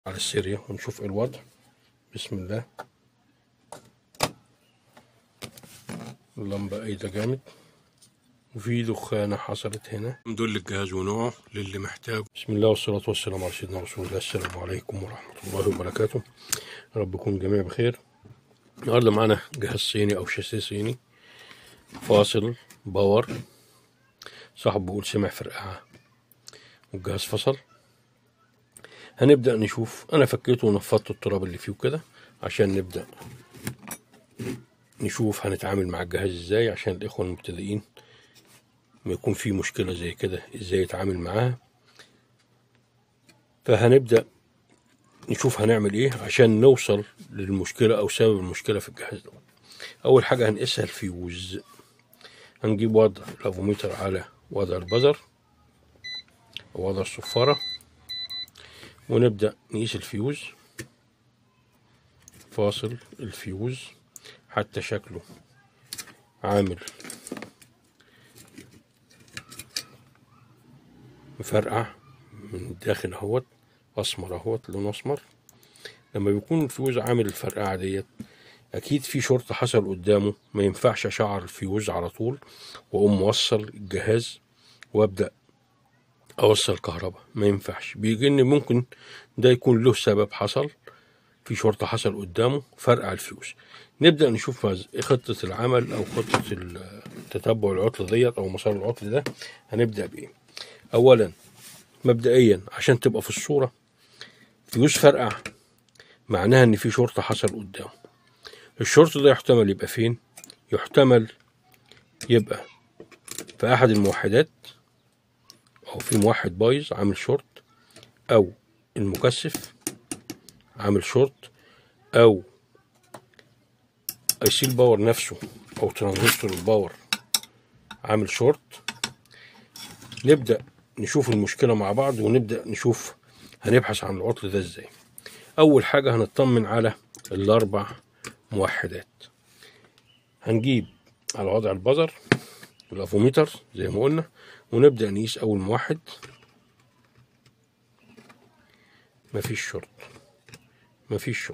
على السيريا ونشوف ايه الوضع بسم الله اللمبة قايدة جامد وفي دخانة حصلت هنا دول الجهاز ونوعه للي محتاجه بسم الله والصلاة والسلام على سيدنا رسول الله السلام عليكم ورحمة الله وبركاته يا رب يكون الجميع بخير النهارده معانا جهاز صيني أو شاسيه صيني فاصل باور صاحب بيقول سمع فرقعة والجهاز فصل هنبدأ نشوف أنا فكيته ونفضت التراب اللي فيه كده عشان نبدأ نشوف هنتعامل مع الجهاز ازاي عشان الإخوة المبتدئين ما يكون في مشكلة زي كده ازاي يتعامل معاها فهنبدأ نشوف هنعمل ايه عشان نوصل للمشكلة أو سبب المشكلة في الجهاز ده أول حاجة هنقيسها الفيوز هنجيب وضع الافوميتر على وضع البزر أو وضع الصفارة ونبدأ نقيس الفيوز فاصل الفيوز حتى شكله عامل مفرقع من الداخل اهوت اسمر اهوت لون اسمر لما بيكون الفيوز عامل الفرقعه ديت اكيد في شرط حصل قدامه ما ينفعش اشعر الفيوز على طول واقوم موصل الجهاز وابدا اوصل كهرباء ما ينفعش بيجي ان ممكن ده يكون له سبب حصل في شرطة حصل قدامه فرقع الفيوز نبدأ نشوف خطة العمل أو خطة تتبع العطل ديت أو مسار العطل ده هنبدأ بإيه أولا مبدئيا عشان تبقى في الصورة فيوز فرقع معناها إن في شرطة حصل قدامه الشرط ده يحتمل يبقى فين يحتمل يبقى في أحد الموحدات أو في موحد بايظ عامل شورت أو المكثف عامل شورت أو أي سي الباور نفسه أو ترانزستور الباور عامل شورت نبدأ نشوف المشكلة مع بعض ونبدأ نشوف هنبحث عن العطل ده ازاي أول حاجة هنطمن على الأربع موحدات هنجيب على وضع البزر الافوميتر زي ما قلنا ونبدأ نقيس أول موحد مفيش شرط مفيش شرط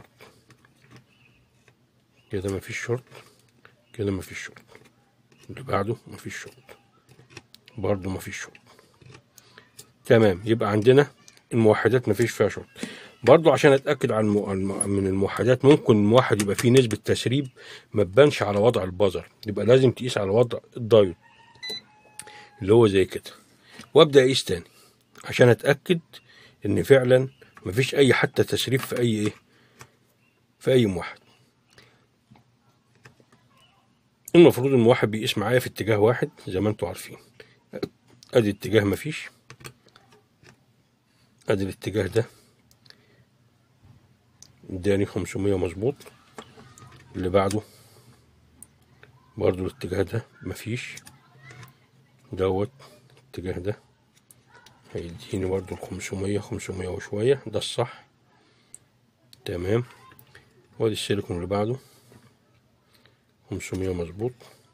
كده مفيش شرط كده مفيش شرط اللي بعده مفيش شرط برضه مفيش شرط تمام يبقى عندنا الموحدات مفيش فيها شرط برضه عشان اتاكد عن من الموحدات ممكن الموحد يبقى فيه نسبه تسريب ما تبانش على وضع البزر يبقى لازم تقيس على وضع الدايود اللي هو زي كده وابدا اقيس تاني عشان اتاكد ان فعلا مفيش اي حتى تسريب في اي ايه في اي موحد المفروض الموحد بيقيس معايا في اتجاه واحد زي ما انتوا عارفين ادي اتجاه مفيش ادي الاتجاه ده اداني خمسمية مظبوط اللي بعده برضو الاتجاه ده مفيش دوت الاتجاه ده هيديني برضو الخمسمية خمسمية وشوية ده الصح تمام وادي السيليكون اللي بعده خمسمية مظبوط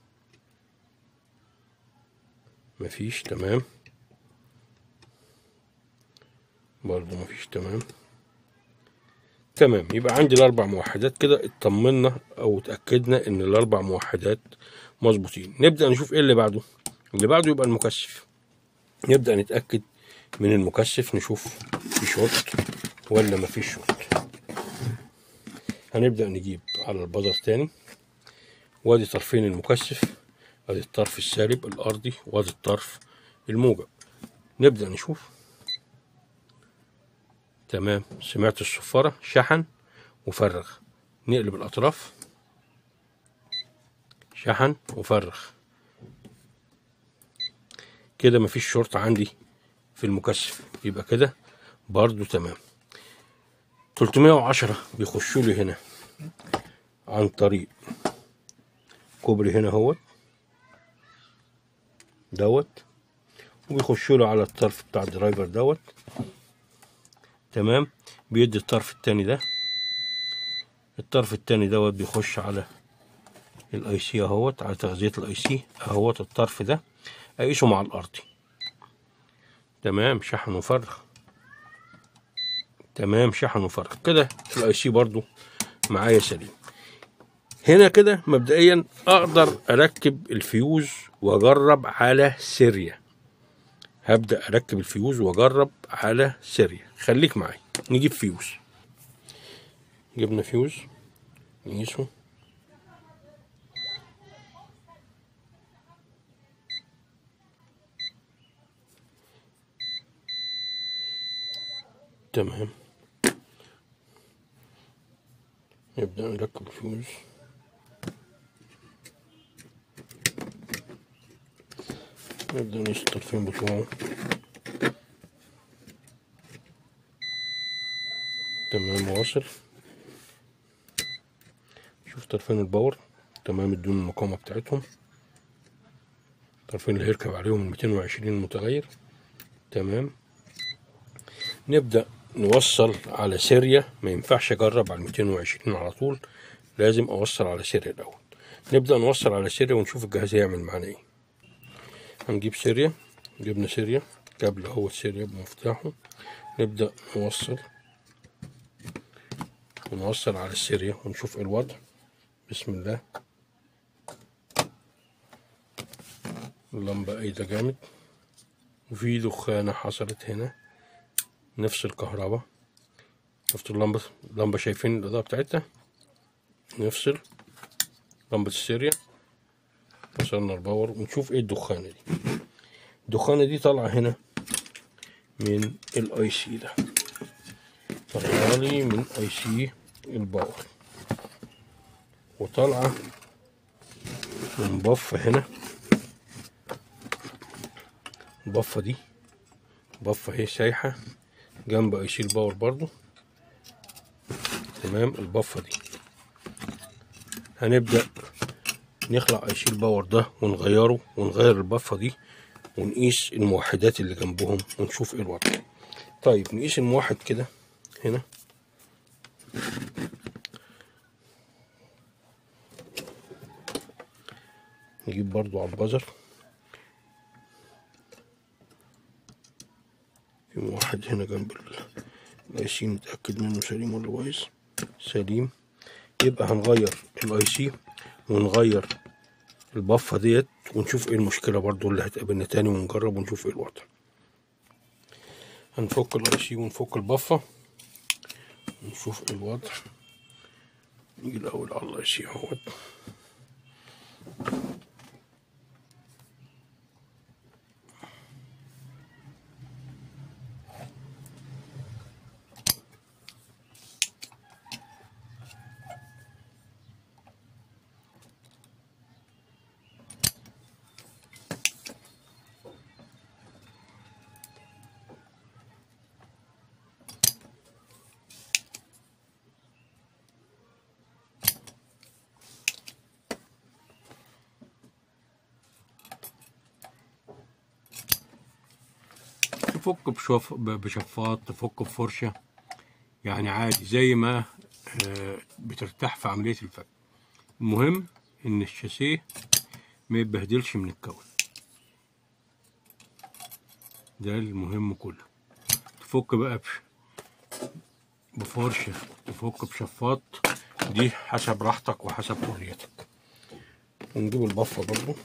مفيش تمام برضو مفيش تمام تمام يبقى عندي الاربع موحدات كده اطمنا او اتاكدنا ان الاربع موحدات مظبوطين نبدا نشوف ايه اللي بعده اللي بعده يبقى المكثف نبدا نتاكد من المكثف نشوف في شورت ولا مفيش شورت هنبدا نجيب على البزر تاني وادي طرفين المكثف ادي الطرف السالب الارضي وادي الطرف الموجب نبدا نشوف تمام سمعت الصفارة شحن وفرغ نقلب الأطراف شحن وفرغ كده مفيش شرط عندي في المكثف يبقى كده برضو تمام 310 بيخشوا لي هنا عن طريق كوبري هنا اهوت دوت وبيخشوا له على الطرف بتاع الدرايفر دوت تمام بيدي الطرف التاني ده الطرف التاني دوت بيخش على الاي سي اهوت على تغذية الاي سي اهوت الطرف ده اقيسه مع الارضي تمام شحن وفرغ تمام شحن وفرغ كده الاي سي برضو معايا سليم هنا كده مبدئيا اقدر اركب الفيوز واجرب على سيريا هبدا اركب الفيوز واجرب على سيريا خليك معايا نجيب فيوز جبنا فيوز نقيسه تمام نبدأ نركب الفيوز نبدأ نقيس الطرفين بتوعه تمام واصل شوف طرفين الباور تمام ادون المقاومة بتاعتهم الطرفين اللي هيركب عليهم الميتين وعشرين متغير تمام نبدأ نوصل على سيريا ما ينفعش اجرب على 220 على طول لازم اوصل على سيريا الاول نبدأ نوصل على سيريا ونشوف الجهاز هيعمل معانا ايه هنجيب سيريا جبنا سيريا كابل اهو سيريا بمفتاحه نبدأ نوصل ونوصل على السيريا ونشوف ايه الوضع بسم الله اللمبة ايده جامد وفي دخانة حصلت هنا نفس الكهرباء شفتوا اللمبة اللمبة شايفين الإضاءة بتاعتها نفصل لمبة السيريا وصلنا الباور ونشوف ايه الدخانة دي الدخانة دي طالعة هنا من الاي سي ده طالعة لي من اي سي الباور وطالعة من بفة هنا البفة دي بفة اهي سايحة جنب اي سي الباور برضو تمام البفة دي هنبدأ نخلع اي سي الباور ده ونغيره ونغير البفة دي ونقيس الموحدات اللي جنبهم ونشوف ايه الوضع طيب نقيس الموحد كده هنا نجيب برضو على البزر في موحد هنا جنب الاي سي نتأكد منه سليم ولا بايظ سليم يبقى هنغير الاي سي ونغير البفة ديت ونشوف ايه المشكلة برضو اللي هتقابلنا تاني ونجرب ونشوف ايه الوضع هنفك الاي سي ونفك البفة ونشوف ايه الوضع نيجي الاول على الاي سي اهوت تفك بشوف بشفاط تفك بفرشة يعني عادي زي ما آه، بترتاح في عملية الفك المهم ان الشاسيه ما يتبهدلش من الكون ده المهم كله تفك بقى بش بفرشة تفك بشفاط دي حسب راحتك وحسب حريتك ونجيب البفة برضو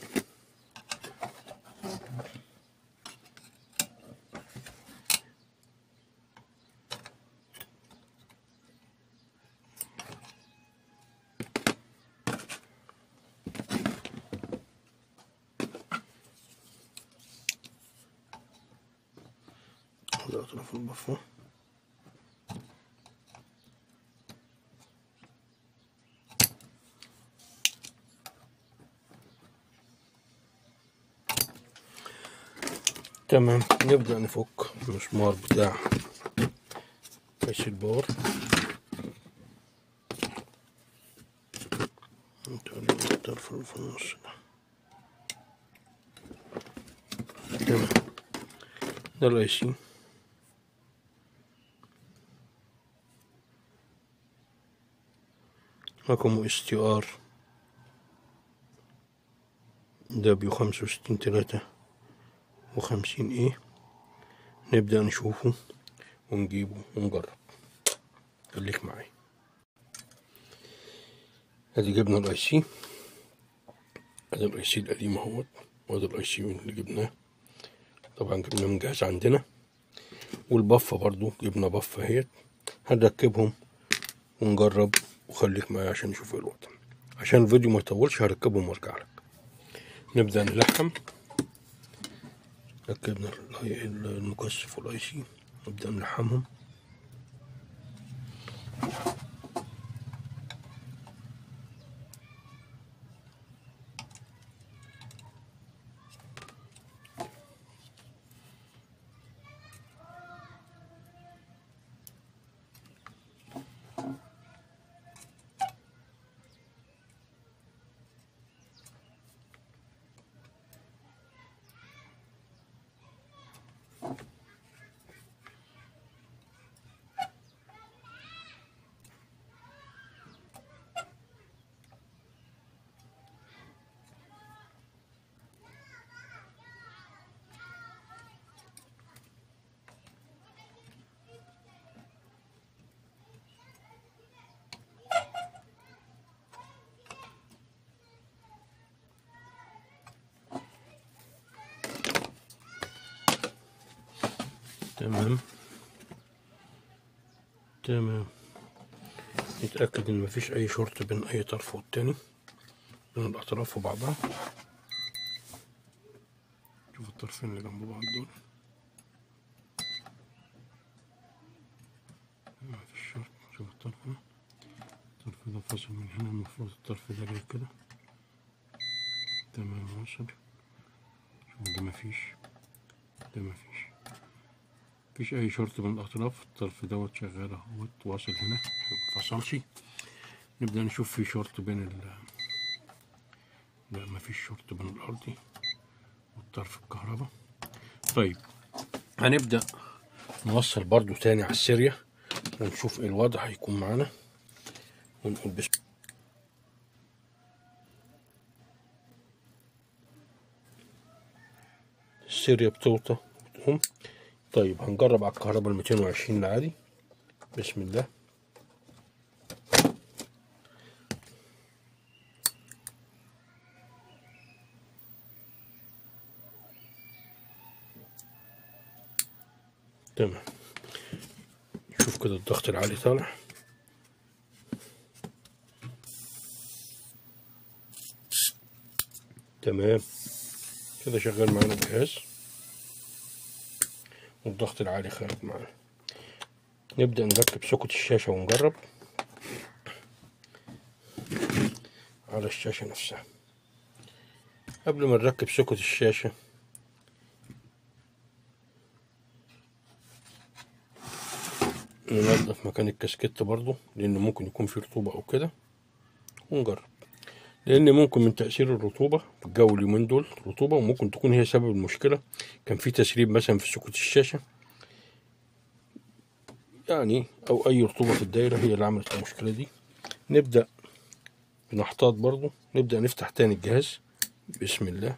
على أطراف البفة تمام نبدأ نفك المسمار بتاع كاش الباور نطلع الطرف اللي في النص ده تمام ده الاي سي رقمه اس تي ار دبليو خمسة وستين تلاتة وخمسين ايه نبدأ نشوفه ونجيبه ونجرب خليك معايا ادي جبنا الاي سي ادي الاي سي القديم اهوت وادي الاي سي اللي جبناه طبعا جبناه من جهاز عندنا والبفه برضو جبنا بفه اهيت هنركبهم ونجرب وخليك معايا عشان نشوف ايه الوضع عشان الفيديو ما يطولش هركبهم وارجع لك نبدا نلحم ركبنا المكثف والاي سي نبدا نلحمهم تمام تمام نتأكد ان مفيش اي شورت بين اي طرف والتاني بين الاطراف وبعضها شوف الطرفين اللي جنب بعض دول مفيش شورت شوف الطرف ده الطرف ده فاصل من هنا المفروض الطرف ده جاي كده تمام واصل شوف ده مفيش ده مفيش مفيش اي شورت من الاطراف الطرف دوت شغال اهوت واصل هنا مفصلش نبدا نشوف في شورت بين ال لا مفيش شورت بين الارضي والطرف الكهرباء طيب هنبدا نوصل برضو تاني على السيريا ونشوف ايه الوضع هيكون معانا ونقول بسم السيريا بتوطى وتقوم طيب هنجرب على الكهرباء الميتين وعشرين العادي بسم الله تمام شوف كده الضغط العالي طالع تمام كده شغال معانا الجهاز والضغط العالي خارج معانا نبدأ نركب سوكت الشاشة ونجرب على الشاشة نفسها قبل ما نركب سوكت الشاشة ننظف مكان الكاسكيت برضو لأن ممكن يكون فيه رطوبة أو كده ونجرب لأن ممكن من تأثير الرطوبة في الجو اليومين دول رطوبة وممكن تكون هي سبب المشكلة كان في تسريب مثلا في سكوت الشاشة يعني أو أي رطوبة في الدايرة هي اللي عملت المشكلة دي نبدأ بنحتاط برضو نبدأ نفتح تاني الجهاز بسم الله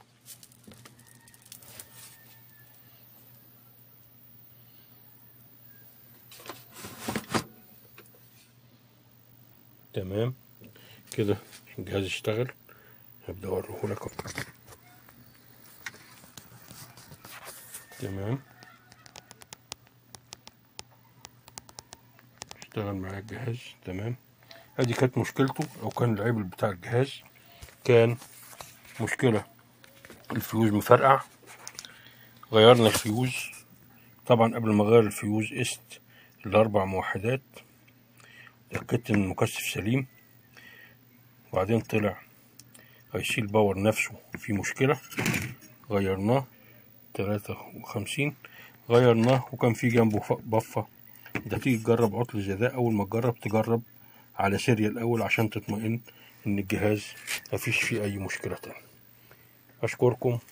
تمام كده الجهاز اشتغل هبدأ اوريه لكم تمام اشتغل معايا الجهاز تمام ادي كانت مشكلته او كان العيب بتاع الجهاز كان مشكلة الفيوز مفرقع غيرنا الفيوز طبعا قبل ما اغير الفيوز قست الاربع موحدات اتأكدت ان المكثف سليم وبعدين طلع اي سي الباور نفسه في مشكلة غيرناه تلاتة وخمسين غيرناه وكان في جنبه بفة انت تيجي تجرب عطل زي ده اول ما تجرب تجرب على سيريال الاول عشان تطمئن ان الجهاز مفيش فيه اي مشكلة تاني اشكركم